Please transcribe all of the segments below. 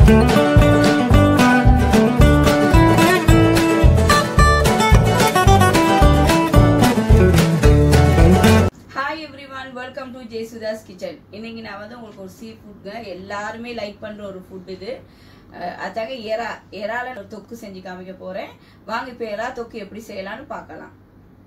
hi everyone welcome to Jaisudas kitchen இன்னைக்கு நான் வந்து உங்களுக்கு ஒரு சீ ஃபுட்ங்க எல்லாருமே லைக் பண்ற ஒரு ஃபுட் இது அஹ் அதுக்காக எறா எறால ஒரு தொக்கு செஞ்சு காமிக்க போறேன் வாங்க இப்போ எறா தொக்கு எப்படி செய்யலாம்னு பார்க்கலாம்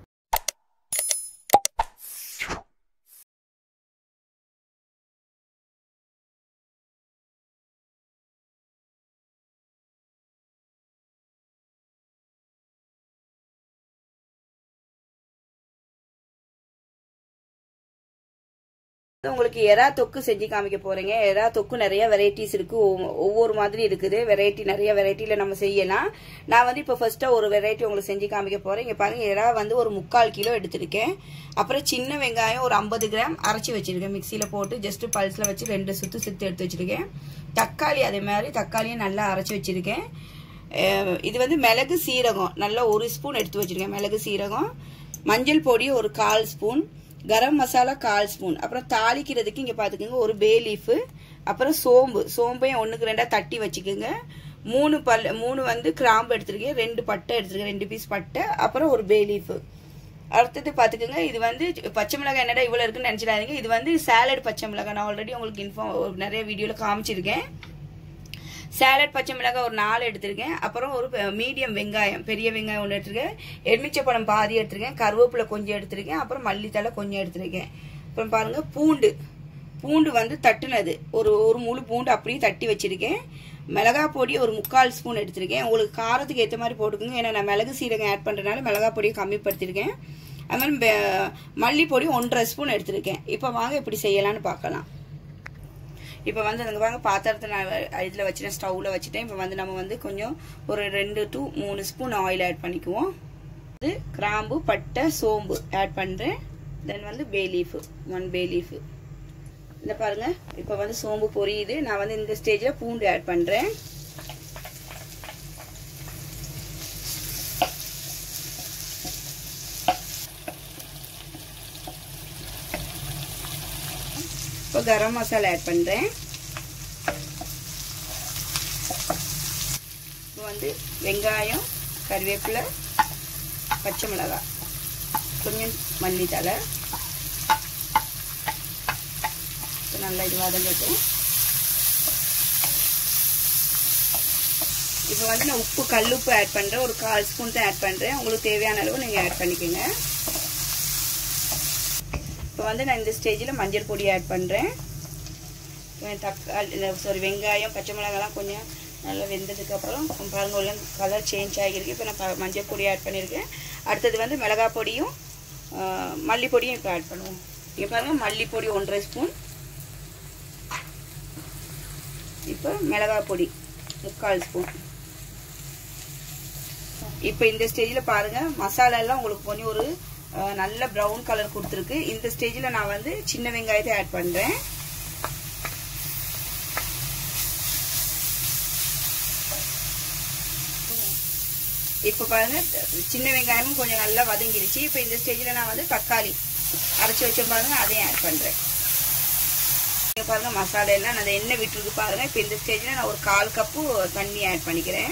உங்களுக்கு எறா தொக்கு செஞ்சு காமிக்க போறேங்க எறா தொக்கு நிறைய வெரைட்டிஸ் இருக்கு ஒவ்வொ- ஒவ்வொரு மாதிரி இருக்குது வெரைட்டி நிறைய வெரைட்டில நம்ம செய்யலாம் நான் வந்து இப்போ ஃபர்ஸ்டா ஒரு வெரைட்டி உங்களுக்கு செஞ்சு காமிக்க போறேன் இங்க பாருங்க எறா வந்து ஒரு முக்கால் கிலோ எடுத்திருக்கேன் அப்புறம் சின்ன வெங்காயம் ஒரு ஐம்பது கிராம் அரைச்சி வச்சிருக்கேன் மிக்சியில போட்டு ஜஸ்ட் பல்ஸ்ல வச்சு ரெண்டு சுத்து சுத்து எடுத்து வச்சிருக்கேன் தக்காளி அதே மாதிரி தக்காளியும் நல்லா அரைச்சி வச்சிருக்கேன் அஹ் இது வந்து மிளகு சீரகம் நல்லா ஒரு ஸ்பூன் எடுத்து வச்சிருக்கேன் மிளகு சீரகம் மஞ்சள் பொடி ஒரு கால் ஸ்பூன் கரம் மசாலா கால் ஸ்பூன் அப்புறம் தாளிக்கிறதுக்கு இங்கே பார்த்துக்கோங்க ஒரு பே லீஃபு அப்புறம் சோம்பு சோம்பையும் ஒன்றுக்கு ரெண்டாக தட்டி வச்சுக்கோங்க மூணு பல் மூணு வந்து கிராம்பு எடுத்திருக்கேன் ரெண்டு பட்டை எடுத்திருக்கேன் ரெண்டு பீஸ் பட்டை அப்புறம் ஒரு பே லீஃபு அடுத்தது பார்த்துக்கோங்க இது வந்து பச்சை மிளகாய் என்னடா இவ்வளோ இருக்குன்னு நினச்சிடாதீங்க இது வந்து சாலட் பச்சை மிளகாய் நான் ஆல்ரெடி உங்களுக்கு இன்ஃபார்ம் நிறைய வீடியோவில் காமிச்சிருக்கேன் சாலட் பச்சை மிளகாய் ஒரு நாலு எடுத்திருக்கேன் அப்புறம் ஒரு மீடியம் வெங்காயம் பெரிய வெங்காயம் ஒன்று எடுத்திருக்கேன் எலுமிச்சப்பழம் பாதி எடுத்திருக்கேன் கருவேப்பிலை கொஞ்சம் எடுத்திருக்கேன் அப்புறம் மல்லித்தலை கொஞ்சம் எடுத்திருக்கேன் அப்புறம் பாருங்க பூண்டு பூண்டு வந்து தட்டுனது ஒரு ஒரு முழு பூண்டு அப்படியே தட்டி வச்சிருக்கேன் மிளகாய் பொடி ஒரு முக்கால் ஸ்பூன் எடுத்திருக்கேன் உங்களுக்கு காரத்துக்கு ஏற்ற மாதிரி போட்டுக்கோங்க ஏன்னா நான் மிளகு சீரகம் ஆட் பண்ணுறதுனால மிளகாய் பொடியை கம்மிப்படுத்திருக்கேன் அது மாதிரி பெ- மல்லிப்பொடி ஒன்றரை ஸ்பூன் எடுத்திருக்கேன் இப்போ வாங்க இப்படி செய்யலாம்னு பார்க்கலாம் இப்போ வந்து அங்கே பாருங்க பாத்திரத்தை நான் இதில் வச்சுட்டேன் ஸ்டவ்வில் வச்சுட்டேன் இப்போ வந்து நம்ம வந்து கொஞ்சம் ஒரு ரெண்டு டு மூணு ஸ்பூன் ஆயில் ஆட் பண்ணிக்குவோம் இது கிராம்பு பட்டை சோம்பு ஆட் பண்ணுறேன் தென் வந்து bay leaf one bay leaf இந்த பாருங்க இப்போ வந்து சோம்பு பொரியுது நான் வந்து இந்த ஸ்டேஜில் பூண்டு ஆட் பண்ணுறேன் இப்போ கரம் மசாலா ஆட் பண்ணுறேன் இப்போ வந்து வெங்காயம் கருவேப்பிலை பச்சை மிளகாய் கொஞ்சம் மல்லித்தலை இப்போ நல்லா இது வதங்கட்டும் இப்போ வந்து நான் உப்பு கல்லுப்பு ஆட் பண்ணுறேன் ஒரு கால் ஸ்பூன் தான் ஆட் பண்ணுறேன் உங்களுக்கு தேவையான அளவு நீங்கள் ஆட் பண்ணிக்கோங்க இப்போ வந்து நான் இந்த ஸ்டேஜில் மஞ்சள் பொடி ஆட் பண்ணுறேன் தக்காளி சாரி வெங்காயம் பச்சை மிளகாலாம் கொஞ்சம் நல்லா வெந்ததுக்கப்புறம் பாருங்க உள்ள கலர் சேஞ்ச் ஆகியிருக்கு இப்போ நான் ப- மஞ்சள் பொடி ஆட் பண்ணியிருக்கேன் அடுத்தது வந்து மிளகாய் பொடியும் ஆஹ், மல்லிப்பொடியும் இப்போ ஆட் பண்ணுவோம் இங்கே பாருங்கள் மல்லிப்பொடி ஒன்றரை ஸ்பூன் இப்போ மிளகாய் பொடி முக்கால் ஸ்பூன் இப்போ இந்த ஸ்டேஜில் பாருங்க மசாலா எல்லாம் உங்களுக்கு கொஞ்சம் ஒரு அஹ், நல்ல ப்ரௌன் கலர் கொடுத்துருக்கு இந்த ஸ்டேஜில் நான் வந்து சின்ன வெங்காயத்தை ஆட் பண்ணுறேன் இப்போ பாருங்க சின்ன வெங்காயமும் கொஞ்சம் நல்லா வதங்கிடுச்சு இப்போ இந்த ஸ்டேஜில் நான் வந்து தக்காளி அரைச்சி வச்ச பாருங்க அதையும் ஆட் பண்ணுறேன் இங்க பாருங்க மசாலா எல்லாம் நான் எண்ணெய் விட்டுருக்கு பாருங்க இப்போ இந்த ஸ்டேஜில் நான் ஒரு கால் கப்பு தண்ணி ஆட் பண்ணிக்கிறேன்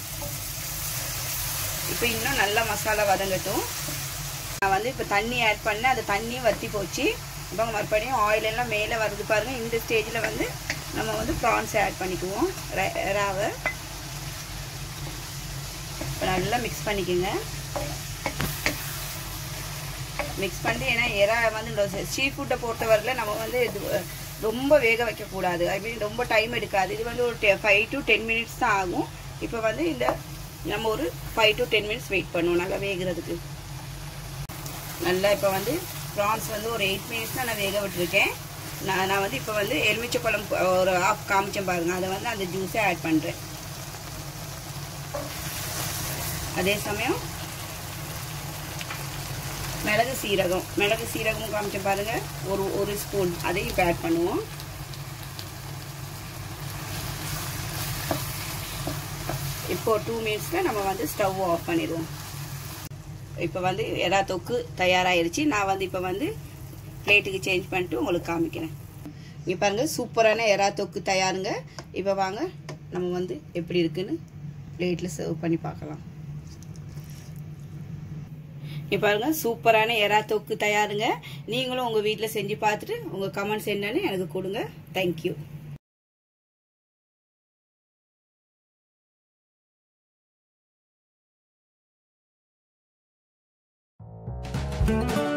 இப்போ இன்னும் நல்லா மசாலா வதங்கட்டும் நான் வந்து இப்போ தண்ணி ஆட் பண்ணேன் அந்த தண்ணியும் வற்றி போச்சு இப்போ மறுபடியும் ஆயில் எல்லாம் மேலே வருது பாருங்க இந்த ஸ்டேஜில் வந்து நம்ம வந்து ப்ரான்ஸ் ஆட் பண்ணிக்குவோம் ர- ராவை இப்போ நல்லா மிக்ஸ் பண்ணிக்கோங்க மிக்ஸ் பண்ணி ஏன்னா எறா வந்து இந்த சீ ஃபுட்டை பொறுத்தவரையில் நம்ம வந்து இது ரொம்ப வேக வைக்கக்கூடாது ஐ மீன் ரொம்ப டைம் எடுக்காது இது வந்து ஒரு ஃபைவ் டு டென் மினிட்ஸ் தான் ஆகும் இப்போ வந்து இந்த நம்ம ஒரு five to ten minutes wait பண்ணுவோம் நல்லா வேகிறதுக்கு நல்லா இப்போ வந்து ப்ரான்ஸ் வந்து ஒரு எயிட் மினிட்ஸ் தான் நான் வேக விட்டுருக்கேன் நான் நான் வந்து இப்போ வந்து எலுமிச்சப்பழம் ஒரு ஆஃப் காமிச்சேன் பாருங்க அதை வந்து அந்த ஜூஸை ஆட் பண்ணுறேன் அதே சமயம் மிளகு சீரகம் மிளகு சீரகமும் காமிச்சேன் பாருங்க ஒரு ஒரு ஸ்பூன் அதையும் இப்போ ஆட் பண்ணுவோம் இப்போ டூ மினிட்ஸில் நம்ம வந்து ஸ்டவ் ஆஃப் பண்ணிடுவோம் இப்போ வந்து எறா தொக்கு தயாராகிருச்சு நான் வந்து இப்போ வந்து பிளேட்டுக்கு சேஞ்ச் பண்ணிட்டு உங்களுக்கு காமிக்கிறேன் இங்கே பாருங்க சூப்பரான எறா தொக்கு தயாருங்க இப்போ வாங்க நம்ம வந்து எப்படி இருக்குன்னு பிளேட்டில் சர்வ் பண்ணி பார்க்கலாம் இங்க பாருங்க சூப்பரான எறா தொக்கு தயாருங்க நீங்களும் உங்க வீட்டில் செஞ்சு பார்த்துட்டு உங்க கமெண்ட்ஸ் என்னன்னு எனக்கு கொடுங்க தேங்க்யூ thank you